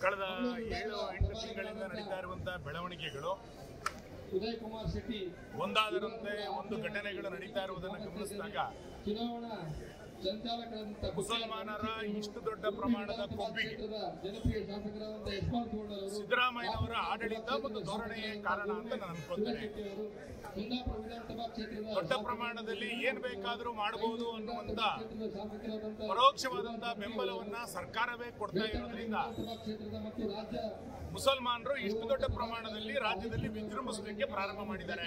ಕಳೆದ ಏಳು ಎಂಟು ತಿಂಗಳಿಂದ ನಡೀತಾ ಇರುವಂತಹ ಬೆಳವಣಿಗೆಗಳು ಉದಯ್ ಕುಮಾರ್ ಶೆಟ್ಟಿ ಒಂದಾದರಂತೆ ಒಂದು ಘಟನೆಗಳು ನಡೀತಾ ಇರುವುದನ್ನು ಗಮನಿಸಿದಾಗ ಚುನಾವಣಾ ಸಂಚಾಲಕರಂತ ಮುಸಲ್ಮಾನರ ಇಷ್ಟು ದೊಡ್ಡ ಪ್ರಮಾಣದ ಕೊಬ್ಬಿಗೆ ಕ್ಷೇತ್ರದ ಜನಪ್ರಿಯ ಶಾಸಕರಾದಂತ ಯಶವಂತ್ ಗೌಡ ಅವರು ಸಿದ್ದರಾಮಯ್ಯನವರ ಆಡಳಿತ ಮತ್ತು ಧೋರಣೆಯೇ ಕಾರಣ ಅಂತ ನಾನು ಅನ್ಕೊಳ್ತೇನೆ ಶೆಟ್ಟಿ ಅವರು ಕುಂದಾಪುರ ವಿಧಾನಸಭಾ ಕ್ಷೇತ್ರದ ದೊಡ್ಡ ಪ್ರಮಾಣದಲ್ಲಿ ಏನ್ ಬೇಕಾದರೂ ಮಾಡಬಹುದು ಅನ್ನುವಂತ ಕ್ಷೇತ್ರದ ಶಾಸಕರಾದಂತ ಪರೋಕ್ಷವಾದಂತಹ ಬೆಂಬಲವನ್ನ ಸರ್ಕಾರವೇ ಕೊಡ್ತಾ ಇರೋದ್ರಿಂದ ವಿಧಾನಸಭಾ ಕ್ಷೇತ್ರದ ಮತ್ತು ರಾಜ್ಯ ಮುಸಲ್ಮಾನರು ಇಷ್ಟು ದೊಡ್ಡ ಪ್ರಮಾಣದಲ್ಲಿ ರಾಜ್ಯದಲ್ಲಿ ವಿಜೃಂಭಿಸಲಿಕ್ಕೆ ಪ್ರಾರಂಭ ಮಾಡಿದ್ದಾರೆ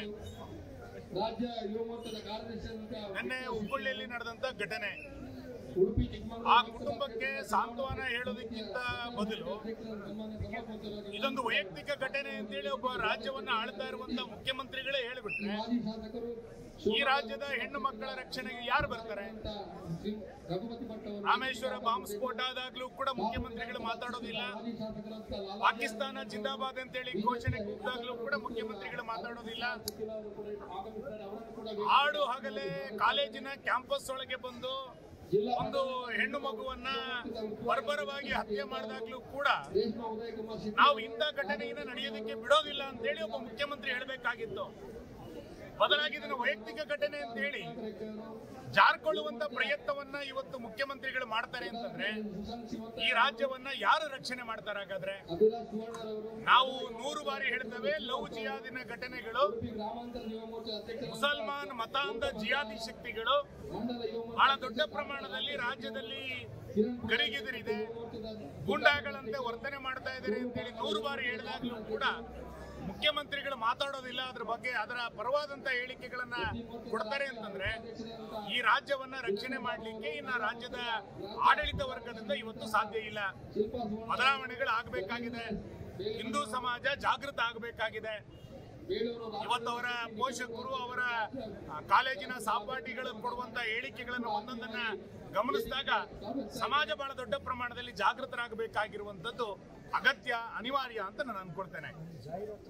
ರಾಜ್ಯ ಯುವ ಮೋರ್ಚಾದ ಕಾರ್ಯದರ್ಶಿಯಾದಂತ ನಿನ್ನೆ ಹುಬ್ಬಳ್ಳಿಯಲ್ಲಿ ನಡೆದಂತ ಘಟನೆ ಉಡುಪಿ ಆ ಚಿಕ್ಕಮಗಳೂರು ಕುಟುಂಬಕ್ಕೆ ಸಾಂತ್ವನ ಹೇಳೋದಕ್ಕಿಂತ ಬದಲು ಸನ್ಮಾನ್ಯ ಸಭಾಪತಿಯವರಾಗಿ ಇದೊಂದು ವೈಯಕ್ತಿಕ ಘಟನೆ ಅಂತೇಳಿ ಒಬ್ಬ ರಾಜ್ಯವನ್ನ ಆಳ್ತಾ ಇರುವಂತ ಮುಖ್ಯಮಂತ್ರಿಗಳೇ ಹೇಳಿಬಿಟ್ರೆ ಮಾಜಿ ಶಾಸಕರು ಈ ರಾಜ್ಯದ ಹೆಣ್ಣು ಮಕ್ಕಳ ರಕ್ಷಣೆಗೆ ಯಾರು ಬರ್ತಾರೆ ಅಂತ ಶ್ರೀ ರಘುಪತಿ ಭಟ್ ಅವರು ರಾಮೇಶ್ವರ ಬಾಂಬ್ ಸ್ಫೋಟ ಆದಾಗ್ಲೂ ಕೂಡ ಮುಖ್ಯಮಂತ್ರಿಗಳು ಮಾತಾಡೋದಿಲ್ಲ ಮಾಜಿ ಶಾಸಕರಂತ ಲಾಲಾ ಪಾಕಿಸ್ತಾನ ಜಿಂದಾಬಾದ್ ಅಂತೇಳಿ ಘೋಷಣೆ ಕೂಗ್ದಾಗ್ಲೂ ಕೂಡ ಮುಖ್ಯಮಂತ್ರಿಗಳು ಮಾತಾಡೋದಿಲ್ಲ ವಕೀಲ ಅವರು ಕೂಡ ಆಗಮಿಸ್ತಾರೆ ಅವರನ್ನು ಕೂಡ ಆಡು ಹಗಲೇ ಕಾಲೇಜಿನ ಕ್ಯಾಂಪಸ್ ಒಳಗೆ ಬಂದು ಜಿಲ್ಲಾ ಒಂದು ಹೆಣ್ಣು ಮಗುವನ್ನ ಬರ್ಬರವಾಗಿ ಹತ್ಯೆ ಮಾಡಿದಾಗ್ಲೂ ಕೂಡ ರೇಷ್ಮಾ ಉದಯ್ ಕುಮಾರ್ ಶೆಟ್ಟಿ ನಾವು ಇಂಥ ಘಟನೆಯನ್ನ ನಡೆಯೋದಕ್ಕೆ ಬಿಡೋದಿಲ್ಲ ಅಂತೇಳಿ ಒಬ್ಬ ಮುಖ್ಯಮಂತ್ರಿ ಹೇಳಬೇಕಾಗಿತ್ತು ಬದಲಾಗಿ ಇದನ್ನು ವೈಯಕ್ತಿಕ ಘಟನೆ ಅಂತ ಹೇಳಿ ಜಾರ್ಕೊಳ್ಳುವಂತ ಪ್ರಯತ್ನವನ್ನ ಇವತ್ತು ಮುಖ್ಯಮಂತ್ರಿಗಳು ಮಾಡ್ತಾರೆ ಅಂತಂದ್ರೆ ಸುಶಾಂತ್ ಶಿವಂತ ಈ ರಾಜ್ಯವನ್ನ ಯಾರು ರಕ್ಷಣೆ ಮಾಡ್ತಾರೆ ಹಾಗಾದ್ರೆ ಅಭಿಲಾಷ್ ಸುವರ್ಣರವರು ನಾವು ನೂರು ಬಾರಿ ಹೇಳ್ತೇವೆ ಲವ್ ಜಿಯಾದಿನ ಘಟನೆಗಳು ಉಡುಪಿ ಗ್ರಾಮಾಂತರ ಯುವ ಮೋರ್ಚಾ ಅಧ್ಯಕ್ಷ ಮುಸಲ್ಮಾನ್ ಮತಾಂಧ ಜಿಯಾದಿ ಶಕ್ತಿಗಳು ಮಂಡಲ ಯುವ ಬಹಳ ಮೋರ್ಚಾ ದೊಡ್ಡ ಪ್ರಮಾಣದಲ್ಲಿ ರಾಜ್ಯದಲ್ಲಿ ಕಿರಣ್ ಗರಿಗೆದರಿದೆ ಮೋರ್ಚಾದ ಗೂಂಡಾಗಳಂತೆ ವರ್ತನೆ ಮಾಡ್ತಾ ಇದ್ದಾರೆ ಅಂತೇಳಿ ನೂರು ಬಾರಿ ಹೇಳಿದಾಗ್ಲೂ ಕೂಡ ಮುಖ್ಯಮಂತ್ರಿಗಳು ಮಾತಾಡೋದಿಲ್ಲ ಅದ್ರ ಬಗ್ಗೆ ಅದರ ಪರವಾದಂತ ಹೇಳಿಕೆಗಳನ್ನ ಕೊಡ್ತಾರೆ ಅಂತಂದ್ರೆ ಈ ರಾಜ್ಯವನ್ನ ರಕ್ಷಣೆ ಮಾಡ್ಲಿಕ್ಕೆ ಇನ್ನ ರಾಜ್ಯದ ಆಡಳಿತ ವರ್ಗದಿಂದ ಇವತ್ತು ಸಾಧ್ಯ ಇಲ್ಲ ಶಿಲ್ಪಾ ಸುವರ್ಣ ಬದಲಾವಣೆಗಳು ಆಗ್ಬೇಕಾಗಿದೆ ಹಿಂದೂ ಸಮಾಜ ಜಾಗೃತ ಆಗಬೇಕಾಗಿದೆ ಬೇಳೂರು ರಾಜ ಇವತ್ತು ಅವರ ಪೋಷಕರು ಅವರ ಆ, ಕಾಲೇಜಿನ ಸಹಪಾಠಿಗಳು ಕೊಡುವಂತ ಹೇಳಿಕೆಗಳನ್ನು ಒಂದೊಂದನ್ನ ಗಮನಿಸಿದಾಗ ಸಮಾಜ ಬಹಳ ದೊಡ್ಡ ಪ್ರಮಾಣದಲ್ಲಿ ಜಾಗೃತರಾಗಬೇಕಾಗಿರುವಂತದ್ದು ಅಗತ್ಯ ಅನಿವಾರ್ಯ ಅಂತ ನಾನು ಅನ್ಕೊಳ್ತೇನೆ